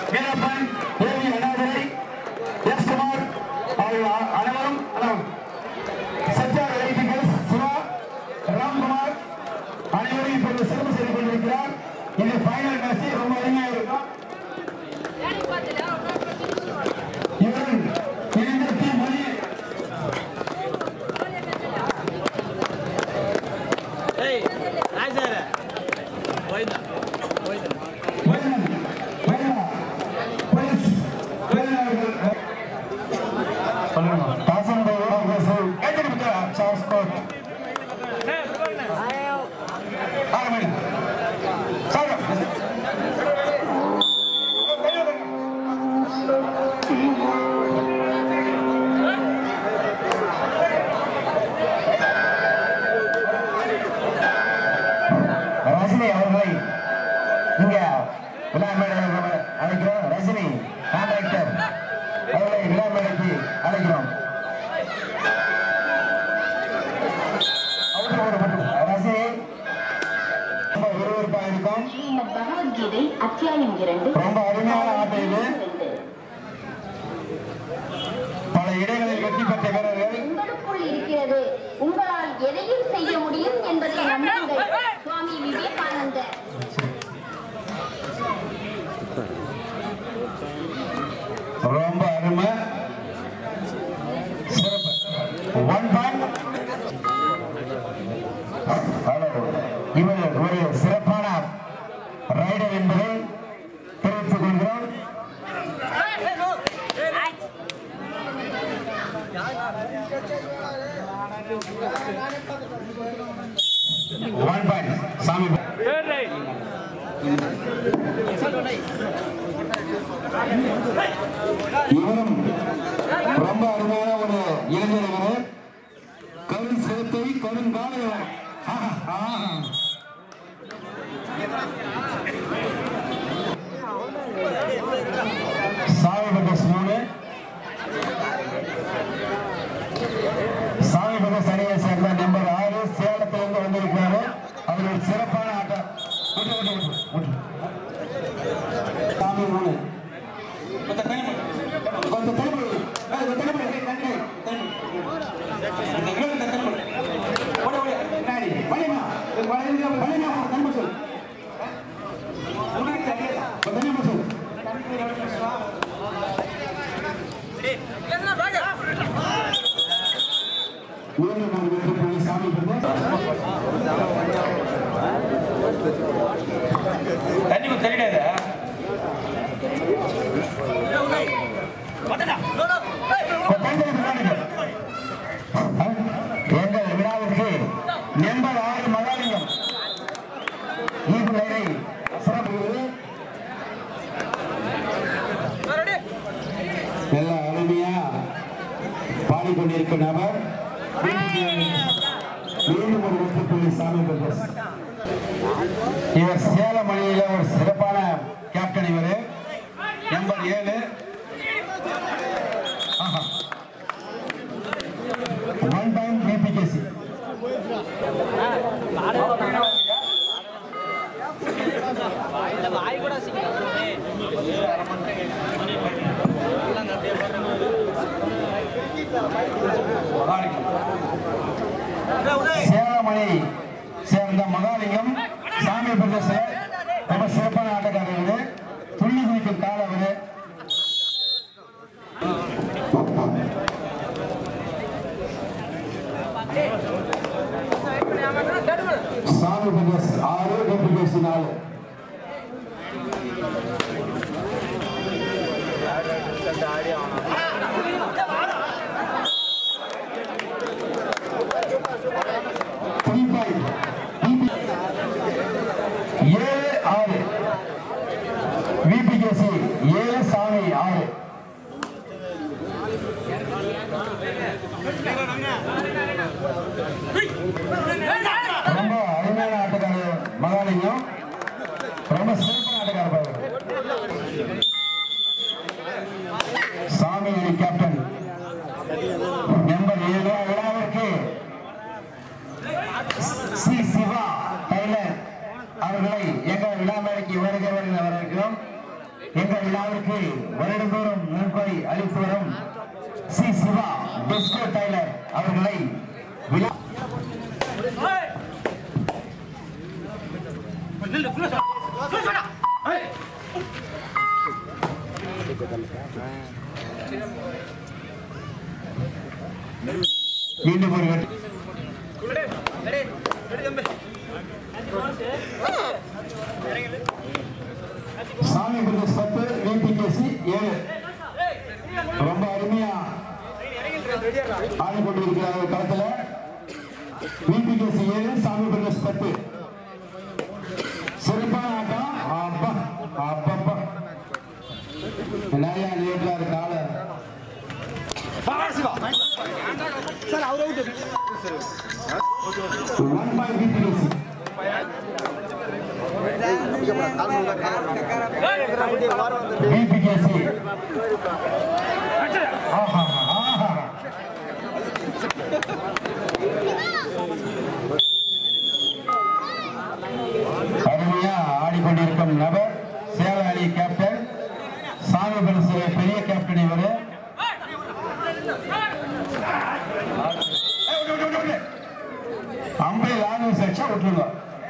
Veerappan Devi Annadurai S Kumar ஆகிய அனைவரும் அனைவரும் சத்யா எலக்ட்ரிகல்ஸ் சிவா ராம்குமார் அனைவரும் இப்பொழுது சிறப்பு செய்து கொண்டிருக்கிறார் இது ஃபைனல் மேட்ச் ரொம்ப அருமையாக இருக்கும் இவர்கள் இணைந்த டீம் மணி ஏய் ராஜார போய்தான் போய்தான் வேலன், வேலா, போலீஸ், வேலன் அவர்கள், சொல்லுங்க. தாசன்போடு அவர்கள் கைத்தடிப்புக்கு சார்ஸ் கோட். ஆறு மணி. சார். ரஜினி அவர்களை இங்க விழா மேடைக்கு அழைக்கிறோம் ரஜினி கான்ட்ராக்டர் அவர்களை விழா மேடைக்கு அழைக்கிறோம் அவருக்கு ஒரு மட்டும். ரஜினி ரொம்ப விறுவிறுப்பா இருக்கும் ஸ்ரீமத் பகவத்கீதை அத்தியாயம் இரண்டு ரொம்ப அருமையான ஆட்டம் இது இரண்டு. பல இடங்களில் வெற்றி பெற்ற வீரர்கள் உங்களுக்குள் இருக்கிறது உங்களால் எதையும் செய்ய முடியும் என்பதை நம்புங்கள் சுவாமி விவேகானந்தர் ரொம்ப அருமை சிறப்பு ஒன் பாயிண்ட் ஹலோ இவர் ஒரு சிறப்பான ரைடர் என்பதை தெரிவித்துக் கொள்கிறோம் ஒன் பாயிண்ட் சாமி இவரும் ரொம்ப அருமையான ஒரு இளைஞர் இவர் கருண் சிறுத்தை கருங்கால சாமி பிரதேஷ் மூணு சாமி பிரதேஷ் அணியை சேர்ந்த நம்பர் ஆறு சேலத்திலிருந்து வந்திருக்கிறாரு அவர் ஒரு சிறப்பான ஆட்டம் விட்டு, விட்டு, விட்டு, விட்டு. சாமி மூணு கொஞ்சம் தனிமை கொஞ்சம் தனிமை ஏய், கொஞ்சம் தனிமை ஏய், தனிமை தனிமை இந்த girl இந்த தனிமை ஓட ஓட பின்னாடி வலிமா வலிமா வலிமா தனிமை சொல் உனக்கு தெரியல கொஞ்சம் தனிமை சொல் மீண்டும் ஒரு வெற்றி புள்ளி சாமி தண்ணி தெரியாது எங்கள் விழாவிற்கு நம்பர் ஆறு மகாலிங்கம் ஈகுலையை சிறப்பு எல்லாம் அருமையா பாடிக்கொண்டிருக்கும் நபர் மீண்டும் ஒரு வெற்றி புள்ளி சாமி பிரதேஷ் இவர் சேலம் அணியில ஒரு சிறப்பான கேப்டன் இவர் நம்பர் ஏழு ஒன் டைம் பிபிகேசி இந்த வாய் கூட சேலம் அணி சேர்ந்த மகாலிங்கம் சாமி பிரதேச ரொம்ப சிறப்பான ஆட்டக்காரர் இவரு துள்ளி குதிக்கும் கால அவரு சாமி பிரதேஷ் ஆறு பிபிகேசி நாலு த்ரீ பாயிண்ட் ஏழு ஆறு விபிகேசி ஏழு சாமி ஆறு ரொம்ப அருமையான ஆட்டக்காரர் மகாலிங்கம் ரொம்ப சிறப்பான ஆட்டக்காரர் பாருங்க. சாமி அணி கேப்டன் நம்பர் ஏழு விழாவிற்கு சி சிவா டைலர் அவர்களை எங்கள் விழா மேடைக்கு வருகிறவர்கள் வரவேற்கிறோம் எங்கள் விழாவிற்கு வருடந்தோறும் நன்கொடை அளித்து வரும் சி சிவா டிஸ்கோ டைலர் அவர்களை விழா மீண்டும் ஒரு வெற்றி சாமி பிரதேஷ் பத்து விபிகேசி ஏழு ரொம்ப அருமையா ஆடி கொண்டிருக்கிறார் களத்துல விபிகேசி ஏழு சாமி பிரதேஷ் பத்து சிறப்பான ஆட்டம் அப்பா அப்பப்பா நிறைய நேற்றாரு கால ஒன் பாயிண்ட் விபிகேசி பிபிகேசி ஆஹா ஆஹா அருமையா ஆடிக்கொண்டிருக்கும் நபர் சேல அணி கேப்டன் சாமி பரிசு பெரிய கேப்டன் இவரு அம்பை லாங்குவேஜ் அடிச்சா விட்டுருங்க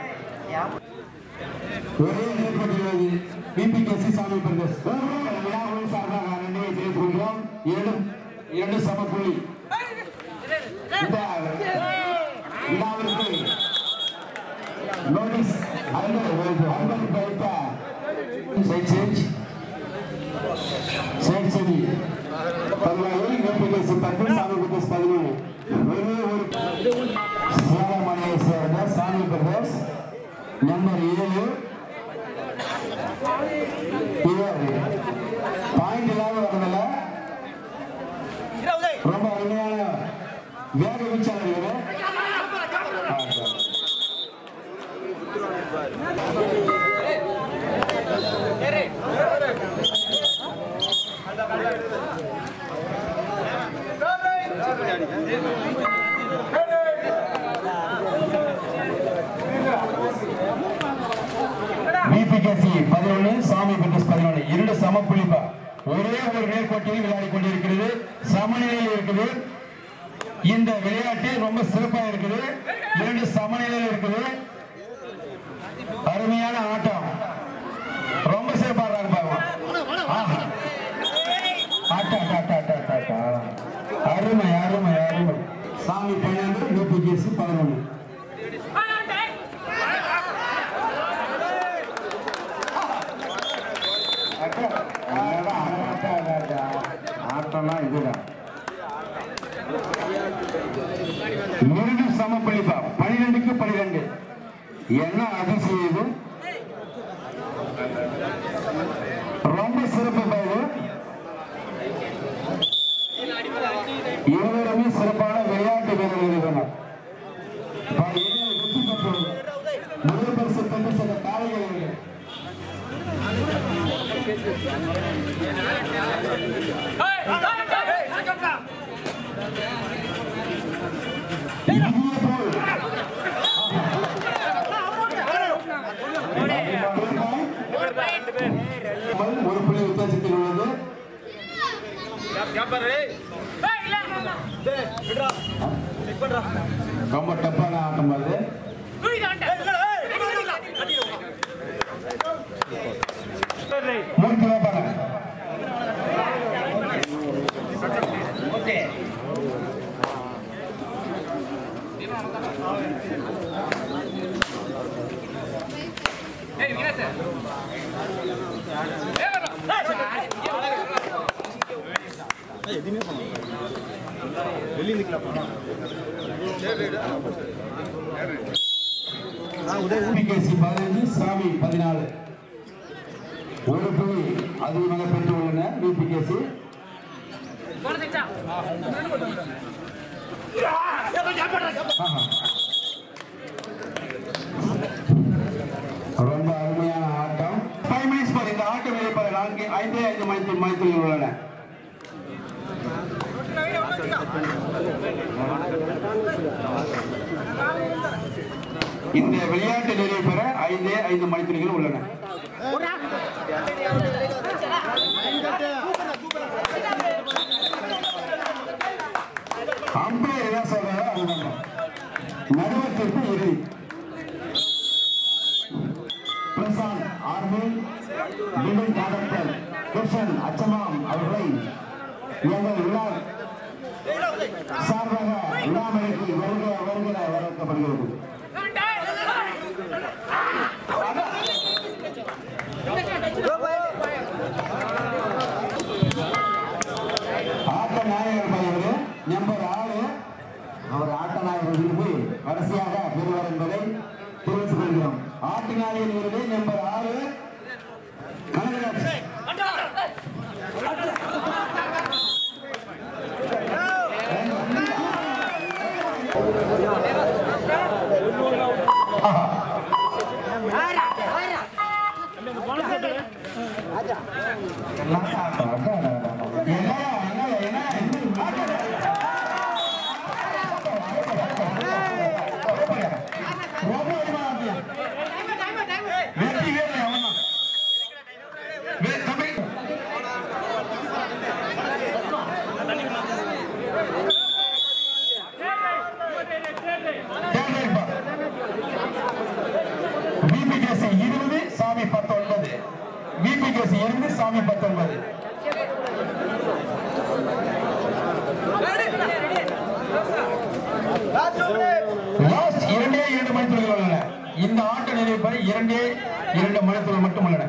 ஒரே நேர்படுகிறது பிபிகேசி சாமி பிரதேஷ் விழாவில் சார்பாக நன்றியை தெரிவித்துக் கொள்கிறோம் இரண்டு இரண்டு சம புள்ளி இந்த விழாவிற்கு நோட்டீஸ் அன்பது பைத்த சைட் சேஞ்ச் சைட் செடி பதினாறு பிபிகேசி பத்து சாமி பிரதேஷ் பதினொன்று ஒரே ஒரு சேலமணியை சேர்ந்த சாமி பிரதேஷ் நம்பர் ஏழு இவர் பாயிண்ட் இல்லாத வரதில்ல ரொம்ப அருமையான வேக வீச்சாளர் இவர் விபிகேசி பதினொன்று சாமி பிரதேஷ் பதினொன்று இரண்டு சமப்புள்ளிப்பா ஒரே ஒரு நேர்கோட்டில் விளையாடி கொண்டிருக்கிறது சமநிலையில் இருக்குது இந்த விளையாட்டு ரொம்ப சிறப்பா இருக்குது இரண்டு சமநிலையில் இருக்குது அருமையான ஆட்டம் ரொம்ப சிறப்பா ஆடுறாங்க பாருங்க ஆஹா. ஆட்டா, ஆட்டா, ஆட்டா, ஆட்டா, ஆட்டா, ஆட்டா. அருமை அருமை அருமை சாமி பன்னெண்டு விபிகேசி பதினொன்று ஆட்டம்லாம் இதுதான் மிருது சமப்பளிப்பா பனிரெண்டுக்கு பனிரெண்டு என்ன அதிசயம் இது ரொம்ப சிறப்பு பயிர் இருவருமே சிறப்பான விளையாட்டு வீரர்கள் இவர்கள் பல இடங்களில் வெற்றி பெற்றவர்கள் முதல் பரிசு பெற்று சில காலைகள் இவர்கள் ஒரு புள்ளி வித்தியாசத்தில் உள்ளது ரொம்ப டப்பான ஆட்டம் அது மூணு கிலோ பாருங்க பிகேசி பதினஞ்சு சாமி பதினாலு ஒரு புள்ளி அதிகமாக பெற்றுள்ளனர் பிபிகேசி ரொம்ப அருமையான ஆட்டம் ஃபைவ் மினிட்ஸ் பார் இந்த ஆட்டம் வெளிப்பாடு நான்கு ஐந்து ஐந்து மணித்து மணித்துளிகள் உள்ளன இந்த விளையாட்டு நிறைவு பெற ஐந்தே ஐந்து மணித்துளிகள் உள்ளன பிபின் டாக்டர் கிருஷ்ணன் அச்சமாம் அவர்களை எங்கள் விழா சார்பாக விழாமலைக்கு வருக வருகிற வரவேற்கப்படுகிறது ஆட்ட நாயகர் பையவர் நம்பர் ஆறு அவர் ஆட்ட நாயகர் விருது வரிசையாக பெறுவார் என்பதை தெரிவித்துக் கொள்கிறோம் ஆட்டு நாயகர் விருது நம்பர் ஆறு கனகராஜ் வெற்றி வேலை அவன்தான் வே- தம்பி. தேர்ந்தெடுப்பா. VPKC இருபது சாமி பத்தொன்பது VPKC இருபது சாமி பத்தொன்பது லாஸ்ட் இரண்டே இரண்டு மணித்துறைகள் உள்ளன இந்த ஆட்ட நிறைவு பெற இரண்டே இரண்டு மணித்துறை மட்டும் உள்ளன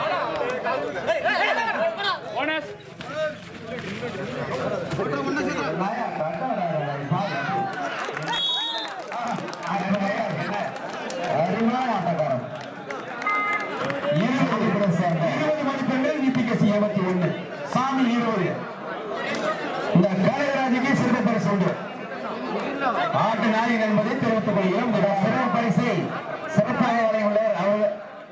அருமையான ஆட்டக்காரன் இருபது கூட சேர்ந்த இருபது மதிப்பெண்கள் விபிகேசி இருபத்தி ஒண்ணு சாமி இருபது இந்த கனகராஜுக்கு சிறப்பு பரிசு உண்டு ஆட்டு நாயகன் என்பதை தெரிவித்துக் கொள்கிறோம் இந்த சிறப்பு பரிசை சிறப்பாக வழங்கியுள்ளார் அவர்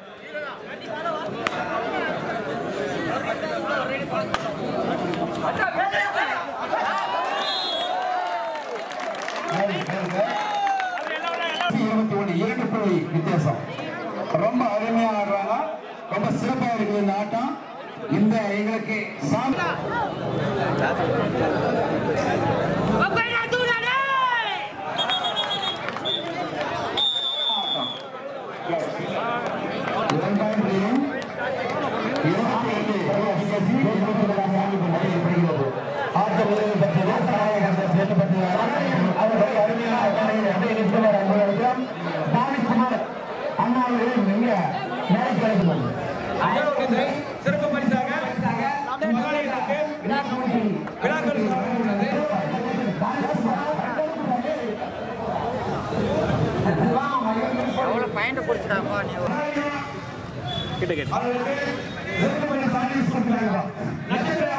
இருபத்தி ஒண்ணு இரண்டு புள்ளி வித்தியாசம் ரொம்ப அருமையா ஆடுறாங்க ரொம்ப சிறப்பா இருக்குது இந்த ஆட்டம் இந்த எங்களுக்கு சாமி இரண்டாயிரம் புள்ளியும் இருபத்தி எட்டு வித்தியாசி இருபத்தி ரெண்டாம் ஆண்டு நடைபெறுகிறது ஆட்ட விளைவு பெற்றது சாயகர்கள் சேர்க்கப்பட்டுள்ளார் அவர்கள் அருமையான அட்டனையில் அப்படியே நிற்கிறார் அன்பர்களுக்கும் தாவிக்குமார் அண்ணா அவர்கள் மிக மேடைக்கு அழைக்கப்படும் சிறப்பு பரிசாக மகளிருக்கு விழாக்கள் கிட்ட கிட்ட